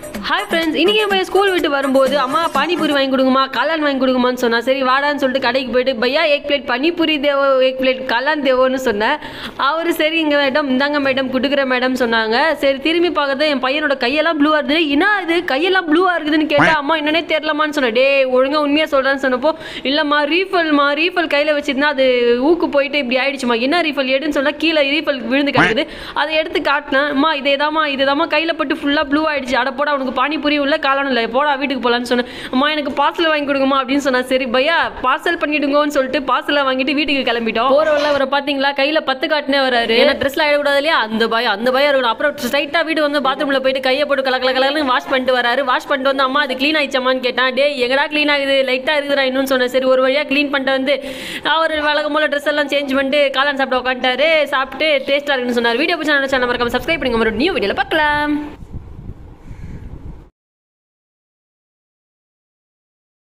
hi friends இன்னைக்கு என் பையன் school விட்டு வரும்போது அம்மா பானிபூரி வாங்கி கொடுங்கம்மா காளான் வாங்கி கொடுங்கம்மான்னு சொன்னா சரி வாடான்னு சொல்லிட்டு கடைக்கு போயிட்டு பையா எக் பிளேட் பானிபூரி தேவோ எக் பிளேட் காளான் தேவோன்னு சொன்னேன் அவர் சரிங்க மேடம் இந்தாங்க மேடம் கொடுக்குறேன் மேடம் சொன்னாங்க சரி திரும்பி பார்க்கறது என் பையனோட கையெல்லாம் ப்ளூவாக இருக்குது என்ன இது கையெல்லாம் ப்ளூவாக இருக்குதுன்னு கேட்டா அம்மா என்னன்னே தெரியலமான்னு சொன்னேன் டே ஒழுங்கா உண்மையாக சொல்கிறேன்னு சொன்னப்போ இல்லைம்மா ரீஃபல்மா ரீஃபல் கையில் வச்சிருந்தா அது ஊக்கு போயிட்டு இப்படி ஆயிடுச்சுமா என்ன ரீஃபல் எடுன்னு சொன்னா கீழே ரீஃபல் விழுந்து கிடக்குது அதை எடுத்து காட்டினேன் அம்மா இதேதாம்மா இதேதாம்மா கையில் பட்டு ஃபுல்லாக ப்ளூ ஆயிடுச்சு அட போடா உனக்கு பானிபூரி உள்ள காளான் இல்லை போடா வீட்டுக்கு போகலான்னு சொன்னேன் அம்மா எனக்கு பார்சல் வாங்கி கொடுங்கம்மா அப்படின்னு சொன்னா சரி பையா பார்சல் பண்ணிடுங்கன்னு சொல்லிட்டு பார்சலை வாங்கிட்டு வீட்டுக்கு கிளம்பிட்டோம் போறவள்ள அவரை பார்த்தீங்களா கையில் பத்து காட்டினே வராரு ஏன்னா ட்ரெஸ்ல ஆயிடக்கூடாது இல்லையா அந்த பயம் அந்த பயம் இருக்கணும் அப்புறம் ஸ்ட்ரைட்டாக வீடு வந்து பாத்ரூமில் போயிட்டு கையை போட்டு கல கல கலன்னு வாஷ் பண்ணிட்டு வராரு வாஷ் பண்ணிட்டு வந்து அம்மா அது க்ளீன் ஆயிடுச்சாமான்னு கேட்டான் டே எங்கடா க்ளீன் ஆகுது லைட்டாக இருக்குதுடா இன்னும் சொன்னேன் சரி ஒரு வழியாக க்ளீன் பண்ணிட்டு வந்து அவர் வழக்கம் போல ட்ரெஸ் எல்லாம் சேஞ்ச் பண்ணிட்டு காளான் சாப்பிட்டு உட்காந்துட்டாரு சாப்பிட்டு டேஸ்ட்டாக இருக்குன்னு சொன்னார் வீடியோ பிடிச்சா சேனல் மறக்காம சப்ஸ்கிரைப் பண்ணுங்க மறுபடியும் நியூ வீடியோவில் பார்க்கலாம்